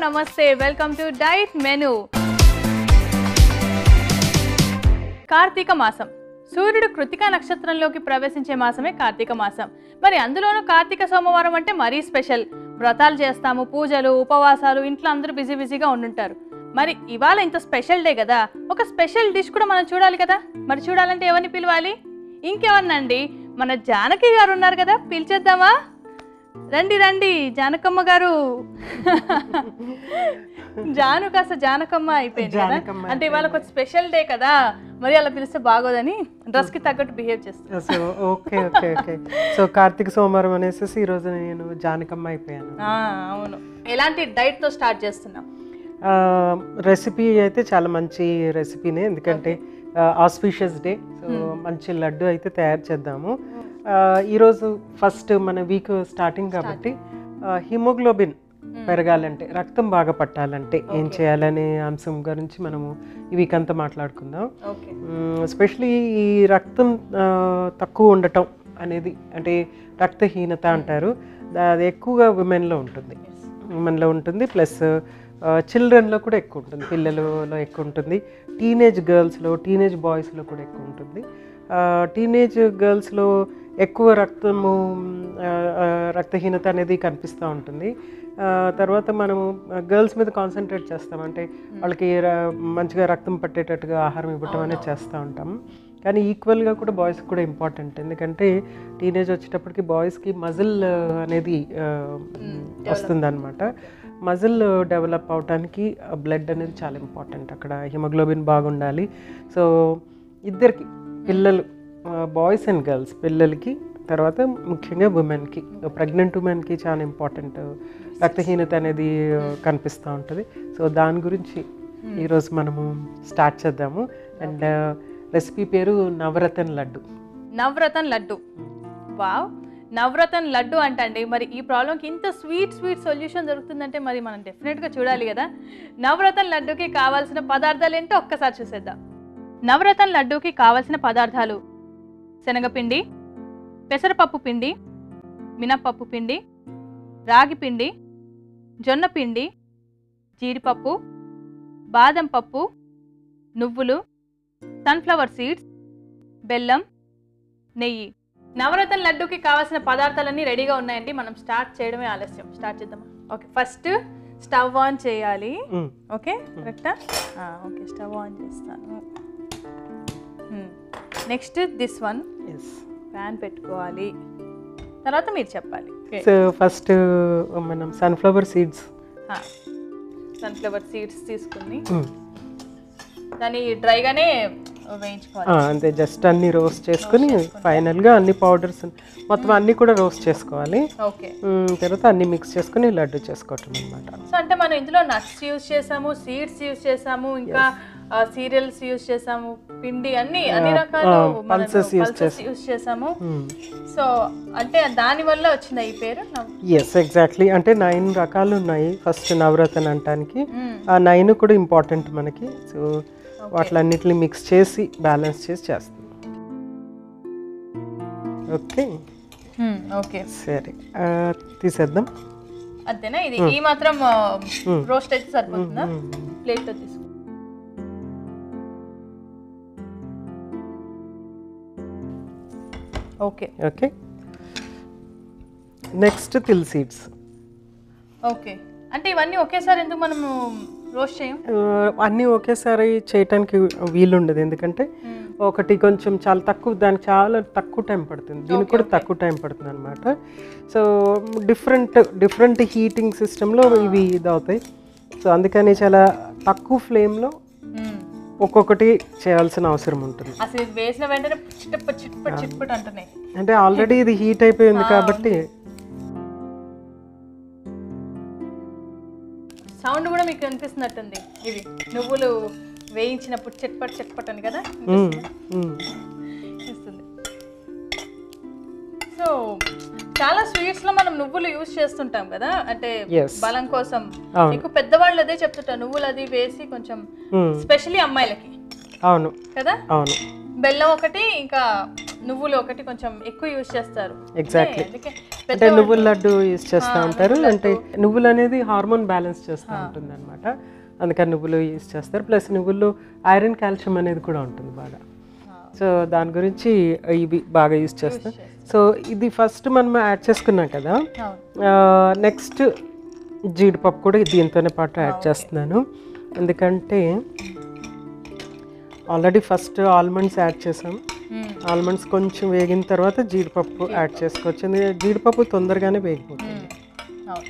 నమస్తే welcome to diet menu Karthika మాసం సూర్యుడు కృతికా నక్షత్రంలోకి ప్రవేశించే మాసమే కార్తీక మాసం మరి అందులోనూ కార్తీక సోమవారం అంటే మరీ స్పెషల్ వ్రతాలు చేస్తాము పూజలు ఉపవాసాలు ఇంట్లో అందరూ బిజీ బిజీగా ఉండుంటారు మరి ఇవాళ ఇంత స్పెషల్ డే కదా ఒక స్పెషల్ డిష్ కూడా మనం చూడాలి కదా మరి చూడాలంటే ఎవరిని పిలవాలి ఇంకెవరినండి మన జానకి గారు ఉన్నారు కదా పిలిచేద్దామా రండి రండి జానకమ్మ గారు జాను కాస్త జానకమ్మ అయిపోయింది కదా జానకమ్మ అంటే ఇవాళ ఒక స్పెషల్ డే కదా మరి అలా పిలిస్తే బాగోదని డ్రెస్ కి తగ్గట్టు బిహేవ్ చేస్తాను so okay okay okay so Karthika సోమవారం అనేసి ఈరోజు నేను జానకమ్మ అయిపోయాను అవును ఎలాంటి డైట్ తో స్టార్ట్ చేస్తున్నాం రెసిపీ అయితే చాలా మంచి రెసిపీనే ఎందుకంటే ఆస్పీషియస్ డే సో మంచి లడ్డు అయితే తయారు చేద్దాము ఆ, ఈరోజు ఫస్ట్ మన వీక్ స్టార్టింగ్ కాబట్టి హిమోగ్లోబిన్ పెరగాలంటే రక్తం బాగా పట్టాలంటే ఏం చేయాలనే అంశం గురించి మనము ఈ వీక్ అంతా మాట్లాడుకుందాం ఓకే ఎస్పెషలీ ఈ రక్తం ఆ, తక్కువ ఉండటం అనేది అంటే రక్తహీనత అంటారు దా- అది ఎక్కువగా ఉమెన్లో ఉంటుంది ఉమెన్లో ఉంటుంది ప్లస్ చిల్డ్రన్లో కూడా ఎక్కువ ఉంటుంది పిల్లలలో ఎక్కువ ఉంటుంది టీనేజ్ గర్ల్స్లో టీనేజ్ బాయ్స్లో కూడా ఎక్కువ ఉంటుంది టీనేజ్ గర్ల్స్లో ఎక్కువ రక్తము ఆ, ఆ, రక్తహీనత అనేది కనిపిస్తూ ఉంటుంది ఆ, తర్వాత మనము గర్ల్స్ మీద కాన్సన్ట్రేట్ చేస్తాం అంటే వాళ్ళకి ర- మంచిగా రక్తం పట్టేటట్టుగా ఆహారం ఇవ్వటం అనేది చేస్తూ ఉంటాం కానీ ఈక్వల్గా కూడా బాయ్స్కి కూడా ఇంపార్టెంట్ ఎందుకంటే టీనేజ్ వచ్చేటప్పటికి బాయ్స్కి మజిల్ అనేది వస్తుంది అనమాట మజిల్ డెవలప్ అవడానికి బ్లడ్ అనేది చాలా ఇంపార్టెంట్ అక్కడ హిమోగ్లోబిన్ బాగుండాలి సో ఇద్దరికి పిల్లలు బాయ్స్ అండ్ గర్ల్స్ పిల్లలకి తర్వాత ముఖ్యంగా ఉమెన్కి ప్రెగ్నెంట్ ఉమెన్కి చాలా ఇంపార్టెంట్ రక్తహీనత అనేది కనిపిస్తూ ఉంటుంది సో దాని గురించి ఈరోజు మనము స్టార్ట్ చేద్దాము అండ్ రెసిపీ పేరు నవరతన్ లడ్డు నవరతన్ లడ్డు వావ్ నవరతన్ లడ్డు అంటండి మరి ఈ ప్రాబ్లంకి ఇంత స్వీట్ స్వీట్ సొల్యూషన్ దొరుకుతుందంటే మరి మనం డెఫినెట్గా చూడాలి కదా నవరతన్ లడ్డుకి కావాల్సిన పదార్థాలు ఏంటో ఒక్కసారి చూసేద్దాం నవరతన్ లడ్డూకి కావాల్సిన పదార్థాలు శనగపిండి పెసరపప్పు పిండి మినప్పప్పు పిండి రాగి పిండి జొన్న పిండి జీడిపప్పు బాదం పప్పు నువ్వులు సన్ఫ్లవర్ సీడ్స్ బెల్లం నెయ్యి నవరత్న లడ్డూకి కావాల్సిన పదార్థాలన్నీ రెడీగా ఉన్నాయండి మనం స్టార్ట్ చేయడమే ఆలస్యం స్టార్ట్ చేద్దామా ఓకే ఫస్ట్ స్టవ్ ఆన్ చేయాలి మ్మ్. ఓకే కరెక్టా ఓకే స్టవ్ ఆన్ చేస్తాను next this one yes pan పెట్టుకోవాలి తర్వాత మీరు చెప్పాలి సో ఫస్ట్ మనం సన్ఫ్లవర్ సీడ్స్ సన్ఫ్లవర్ సీడ్స్ తీసుకుని దాన్ని డ్రైగానే వేయించుకోవాలి అంతే జస్ట్ అన్ని రోస్ట్ చేసుకుని ఫైనల్గా అన్ని పౌడర్స్ మొత్తం అన్ని కూడా రోస్ట్ చేసుకోవాలి ఓకే మ్మ్, తర్వాత అన్ని మిక్స్ చేసుకుని లడ్డు చేసుకోవటం అనమాట సో అంటే మనం ఇందులో నట్స్ యూజ్ చేసాము సీడ్స్ యూజ్ చేసాము ఇంకా సీరియల్స్ యూజ్ చేసాము పిండి అన్ని అన్ని రకాలు pulses use యూజ్ చేసాము సో అంటే దాని వల్ల వచ్చింది ఈ పేరు నవ్- ఎస్ ఎగ్జాక్ట్లీ అంటే నైన్ రకాలు ఉన్నాయి ఫస్ట్ నవరత్న అంటానికి మ్మ్. ఆ నైన్ కూడా ఇంపార్టెంట్ మనకి సో వాటిలన్నిటిని మిక్స్ చేసి బ్యాలెన్స్ చేసి చేస్తాం ఓకే మ్మ్, ఓకే సరే ఆ, తీసేద్దాం అంతేనా ఇది ఈ మాత్రం రోస్ట్ అయితే సరిపోతుందా ప్లేట్ లో తీసుకో ఓకే ఓకే నెక్స్ట్ తిల్ సీడ్స్ ఓకే అంటే ఇవన్నీ ఒకేసారి ఎందుకు మనము రోస్ట్ చేయం అన్నీ ఒకేసారి చేయటానికి వీలు ఉండదు ఎందుకంటే మ్మ్. ఒకటి కొంచెం చాలా తక్కువ దానికి చాలా తక్కువ టైం పడుతుంది దీనికి కూడా తక్కువ టైం పడుతుంది అనమాట సో డిఫరెంట్ డిఫరెంట్ హీటింగ్ సిస్టంలో ఇవి ఇది అవుతాయి సో అందుకని చాలా తక్కువ ఫ్లేమ్లో మ్మ్. ఒక్కొక్కటి చేయాల్సిన అవసరం ఉంటుంది అసలు ఇది వేసిన వెంటనే చిట్టప్ప చిట్పట్ చిట్పట్ అంటున్నాయి అంటే ఆల్రెడీ ఇది హీట్ అయిపోయింది కాబట్టి సౌండ్ కూడా మీకు అనిపిస్తున్నట్టుంది ఇది నువ్వులు వేయించినప్పుడు చిట్పట్ చిట్పట్ అని కదా మ్మ్, మ్మ్. అనిపిస్తుంది సో చాలా స్వీట్స్ లో మనం నువ్వులు యూజ్ చేస్తుంటాం కదా అంటే Yes. బలం కోసం అవును. ఎక్కువ పెద్దవాళ్ళు అదే చెప్తుంటారు నువ్వులు అది వేసి కొంచెం మ్మ్. స్పెషల్లీ అమ్మాయిలకి అవును కదా అవును బెల్లం ఒకటి ఇంకా నువ్వులు ఒకటి కొంచెం ఎక్కువ యూజ్ చేస్తారు Exactly. అందుకే అంటే నువ్వుల లడ్డు యూస్ చేస్తూ ఉంటారు అంటే నువ్వులు అనేది హార్మోన్ బ్యాలెన్స్ చేస్తూ ఉంటుంది అనమాట అందుకని నువ్వులు యూస్ చేస్తారు ప్లస్ నువ్వుల్లో ఐరన్ కాల్షియం అనేది కూడా ఉంటుంది బాగా సో దాని గురించి ఇవి బాగా యూస్ చేస్తాం సో ఇది ఫస్ట్ మనం యాడ్ చేసుకున్నాం కదా అవును నెక్స్ట్ జీడిపప్పు కూడా దీంతోనే పాటు యాడ్ చేస్తున్నాను ఎందుకంటే ఆల్రెడీ ఫస్ట్ ఆల్మండ్స్ యాడ్ చేసాం మ్మ్. ఆల్మండ్స్ కొంచెం వేగిన తర్వాత జీడిపప్పు యాడ్ చేసుకోవచ్చు ఎందుకంటే జీడిపప్పు తొందరగానే వేగిపోతుంది అవును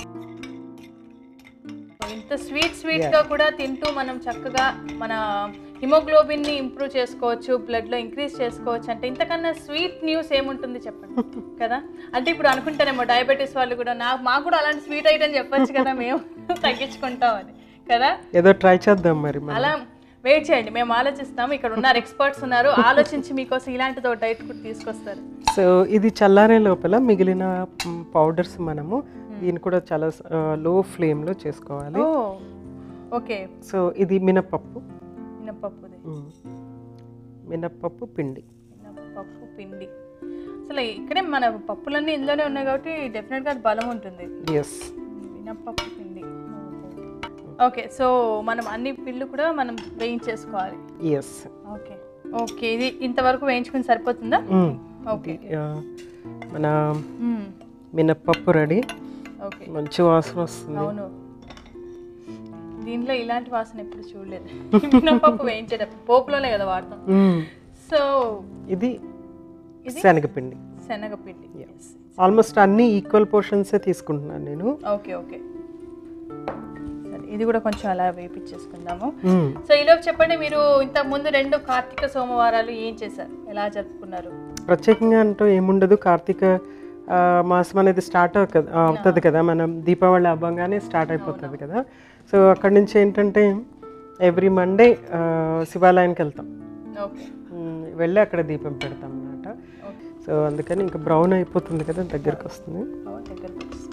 ఇంత స్వీట్ స్వీట్ గా కూడా తింటూ మనం చక్కగా మన హిమోగ్లోబిన్ ని ఇంప్రూవ్ చేసుకోవచ్చు బ్లడ్ లో ఇంక్రీజ్ చేసుకోవచ్చు అంటే ఇంతకన్నా స్వీట్ న్యూస్ ఏముంటుంది చెప్పండి కదా అంటే ఇప్పుడు అనుకుంటారేమో డయాబెటీస్ వాళ్ళు కూడా నాకు మాకు కూడా అలాంటి స్వీట్ ఐటమ్ చెప్పొచ్చు కదా మేము తగ్గించుకుంటామని కదా ఏదో ట్రై చేద్దాం మరి మనం అలా వెయిట్ చేయండి మేము ఆలోచిస్తాం ఇక్కడ ఉన్నారు ఎక్స్పర్ట్స్ ఉన్నారు ఆలోచించి మీకోసం ఇలాంటిదో డైట్ కూడా తీసుకొస్తారు సో ఇది చల్లారే లోపల మిగిలిన పౌడర్స్ మనము దీన్ని కూడా చాలా లో ఫ్లేమ్లో చేసుకోవాలి ఓ ఓకే సో ఇది మినప్పప్పు మినపప్పుది మ్, మినప్పప్పు పిండి మినపప్పు పిండి అసలు ఇక్కడే మన పప్పులన్నీ ఇందులోనే ఉన్నాయి కాబట్టి డెఫినెట్గా అది బలం ఉంటుంది ఎస్ మినపప్పు పిండి ఓకే సో మనం అన్ని పిల్లు కూడా మనం వేయించేసుకోవాలి ఎస్ ఓకే ఓకే ఇది ఇంతవరకు వేయించుకుని సరిపోతుందా ఓకే మన మ్మ్. మినప్పప్పు రెడీ ఓకే మంచి వాసన వస్తుంది అవును దీంట్లో ఇలాంటి వాసన ఎప్పుడు చూడలేదు మినపప్పు వేయించేటప్పుడు పోపులోనే కదా వాడతాం మ్, సో ఇది ఇది? శనగపిండి శనగపిండి Yes. ఆల్మోస్ట్ అన్ని ఈక్వల్ పోర్షన్సే తీసుకుంటున్నాను నేను ఓకే ఓకే సరే ఇది కూడా కొంచెం అలా వేపించేసుకుందాము మ్, సో ఈలోపు చెప్పండి మీరు ఇంతకు ముందు రెండు కార్తీక సోమవారాలు ఏం చేశారు ఎలా జరుపుకున్నారు ప్రత్యేకంగా అంటూ ఏముండదు కార్తీక ఆ, మాసం అనేది స్టార్ట్ అవుతుంది కదా మనం దీపావళి అవ్వగానే స్టార్ట్ అయిపోతుంది కదా సో అక్కడి నుంచి ఏంటంటే ఎవ్రీ మండే శివాలయానికి వెళ్తాం ఓకే మ్, వెళ్ళి అక్కడ దీపం పెడతాం అన్నమాట ఓకే సో అందుకని ఇంకా బ్రౌన్ అయిపోతుంది కదా దగ్గరికి వస్తుంది దగ్గరకు వచ్చేసి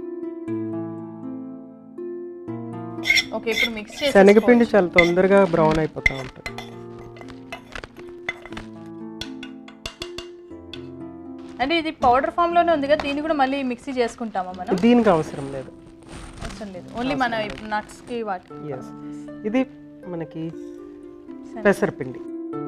ఓకే ఇప్పుడు మిక్స్ చేసి శనగపిండి చాలా తొందరగా బ్రౌన్ అయిపోతూ ఉంటుంది అంటే ఇది పౌడర్ ఫామ్ లోనే ఉంది కదా దీన్ని కూడా మళ్ళీ మిక్సీ చేసుకుంటామా మనం దీనికి అవసరం లేదు అవసరం లేదు ఓన్లీ మన ఇప్పుడు nuts కి వాటికి ఎస్ ఇది మనకి పెసరపిండి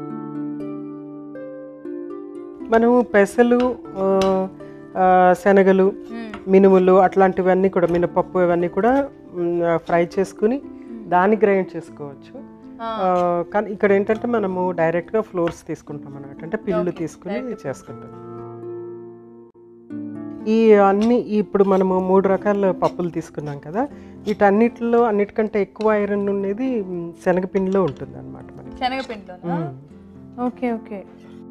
మనము పెసలు ఆ, ఆ, శనగలు మ్మ్. మినుములు అట్లాంటివన్నీ కూడా మినపప్పు ఇవన్నీ కూడా ఫ్రై చేసుకుని దాన్ని గ్రైండ్ చేసుకోవచ్చు ఆ. ఆ, కానీ ఇక్కడ ఏంటంటే మనము డైరెక్ట్గా ఫ్లోర్స్ తీసుకుంటాం అన్నమాట అంటే పిల్లు తీసుకుని చేసుకుంటాం ఈ అన్ని ఇప్పుడు మనము మూడు రకాల పప్పులు తీసుకున్నాం కదా వీటన్నిటిలో అన్నిటికంటే ఎక్కువ ఐరన్ ఉండేది మ్, శనగపిండిలో ఉంటుంది అనమాట మనకి శనగపిండిలోనా మ్. ఓకే ఓకే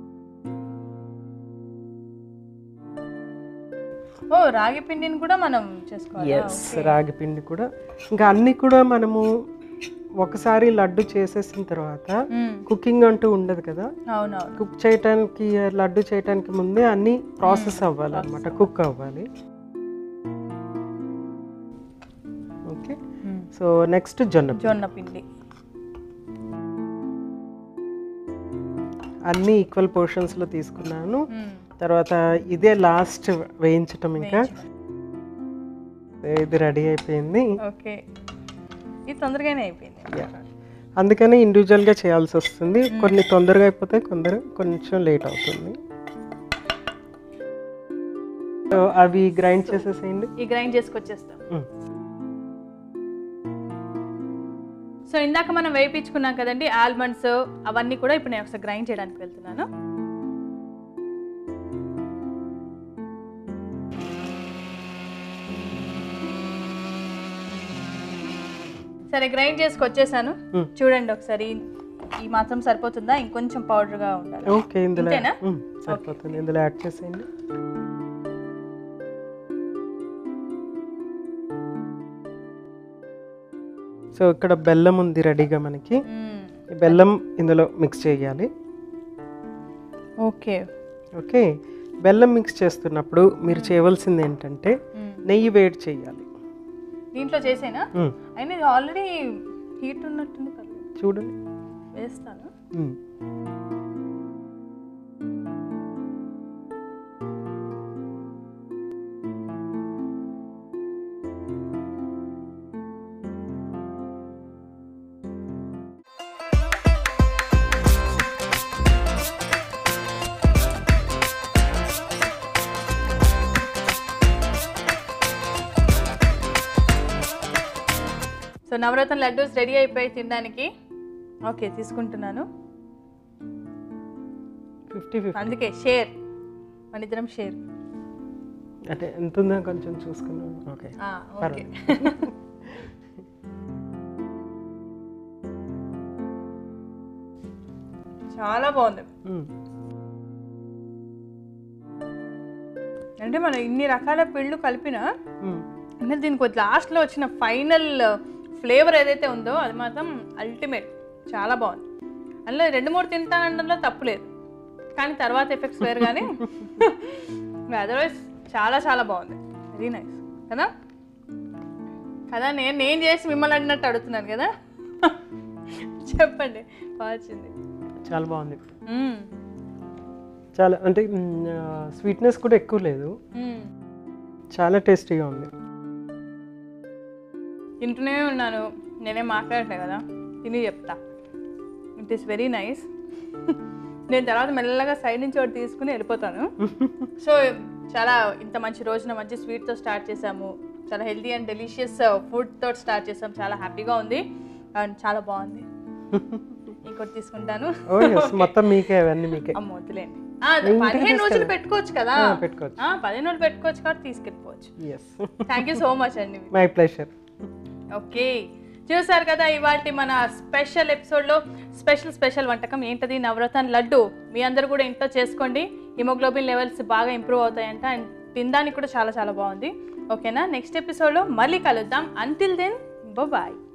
ఓ రాగి పిండిని కూడా మనం చేసుకోవాలి ఎస్ రాగి పిండి కూడా ఇంకా అన్ని కూడా మనము ఒకసారి లడ్డు చేసేసిన తర్వాత కుకింగ్ అంటూ ఉండదు కదా అవునవును కుక్ చేయటానికి లడ్డు చేయటానికి ముందే అన్ని ప్రాసెస్ అవ్వాలి అనమాట కుక్ అవ్వాలి ఓకే సో నెక్స్ట్ జొన్న పిండి. జొన్న పిండి అన్ని ఈక్వల్ పోర్షన్స్లో తీసుకున్నాను మ్మ్. తర్వాత ఇదే లాస్ట్ వేయించటం ఇంకా ఇది రెడీ అయిపోయింది ఓకే ఇది తొందరగానే అయిపోయింది Yeah. అందుకని ఇండివిజువల్గా చేయాల్సి వస్తుంది కొన్ని తొందరగా అయిపోతాయి కొందరు కొంచెం లేట్ అవుతుంది సో అవి గ్రైండ్ చేసేసేయండి ఈ గ్రైండ్ చేసుకొచ్చేస్తాం Mm. సో ఇందాక మనం వేయించుకున్నాం కదండి ఆల్మండ్స్ అవన్నీ కూడా ఇప్పుడు నేను ఒకసారి గ్రైండ్ చేయడానికి వెళ్తున్నాను సరే గ్రైండ్ చేసుకొచ్చేసాను Mm. చూడండి ఒకసారి ఈ మాత్రం సరిపోతుందా ఇంకొంచెం పౌడర్గా ఉండాలి ఓకే ఇందులో ఇంతేనా? మ్, సరిపోతుంది ఇందులో యాడ్ చేసేయండి సో ఇక్కడ బెల్లం ఉంది రెడీగా మనకి మ్మ్. ఈ బెల్లం ఇందులో మిక్స్ చేయాలి ఓకే ఓకే బెల్లం మిక్స్ చేస్తున్నప్పుడు మీరు చేయవలసింది ఏంటంటే మ్మ్. నెయ్యి వేడి చేయాలి దీంట్లో చేసేనా మ్, అయినా ఇది ఆల్రెడీ హీట్ ఉన్నట్టుంది పర్లేదు చూడండి వేస్తాను మ్. సో నవరత్న లడ్డూస్ రెడీ అయిపోయి తినడానికి ఓకే తీసుకుంటున్నాను ఫిఫ్టీ ఫిఫ్టీ అందుకే షేర్ మన ఇద్దరం షేర్ అంటే ఎంత ఉందో కొంచెం చూసుకున్నాను ఓకే ఓకే చాలా బాగుంది అంటే మనం ఇన్ని రకాల పిళ్ళు కలిపిన అంటే దీనికి లాస్ట్లో వచ్చిన ఫైనల్ ఫ్లేవర్ ఏదైతే ఉందో అది మాత్రం అల్టిమేట్ చాలా బాగుంది అందులో రెండు మూడు తింటానడంలో తప్పులేదు కానీ తర్వాత ఎఫెక్ట్స్ వేరు కానీ అదర్వైజ్ చాలా చాలా బాగుంది వెరీ నైస్ కదా కదా నేను నేను చేసి మిమ్మల్ని అడిగినట్టు అడుగుతున్నాను కదా చెప్పండి బాగా వచ్చింది చాలా బాగుంది మ్మ్. చాలా అంటే స్వీట్నెస్ కూడా ఎక్కువ లేదు మ్మ్. చాలా టేస్టీగా ఉంది తింటూనే ఉన్నాను నేనేం మాట్లాడట్లే కదా తిని చెప్తా ఇట్ ఈస్ వెరీ నైస్ నేను తర్వాత మెల్లగా సైడ్ నుంచి ఒకటి తీసుకుని వెళ్ళిపోతాను సో చాలా ఇంత మంచి రోజున మంచి స్వీట్తో స్టార్ట్ చేసాము చాలా హెల్తీ అండ్ డెలిషియస్ ఫుడ్తో స్టార్ట్ చేసాం చాలా హ్యాపీగా ఉంది అండ్ చాలా బాగుంది ఇంకోటి తీసుకుంటాను ఓ ఎస్ మొత్తం మీకే అవన్నీ మీకే అమ్మ వద్దులేండి ఆ, పదిహేను రోజులు పెట్టుకోవచ్చు కదా ఆ, పెట్టుకోవచ్చు. ఆ, పదిహేను రోజులు పెట్టుకోవచ్చు కాబట్టి తీసుకెళ్ళిపోవచ్చు yes thank you so much అండి మై ప్లెషర్ ఓకే చూసారు కదా ఇవాళ మన స్పెషల్ ఎపిసోడ్లో స్పెషల్ స్పెషల్ వంటకం ఏంటది నవరత్న లడ్డు మీ అందరు కూడా ఇంట్లో చేసుకోండి హిమోగ్లోబిన్ లెవెల్స్ బాగా ఇంప్రూవ్ అవుతాయంట అండ్ తినడానికి కూడా చాలా చాలా బాగుంది ఓకేనా నెక్స్ట్ ఎపిసోడ్లో మళ్ళీ కలుద్దాం అంటిల్ దెన్ బాయ్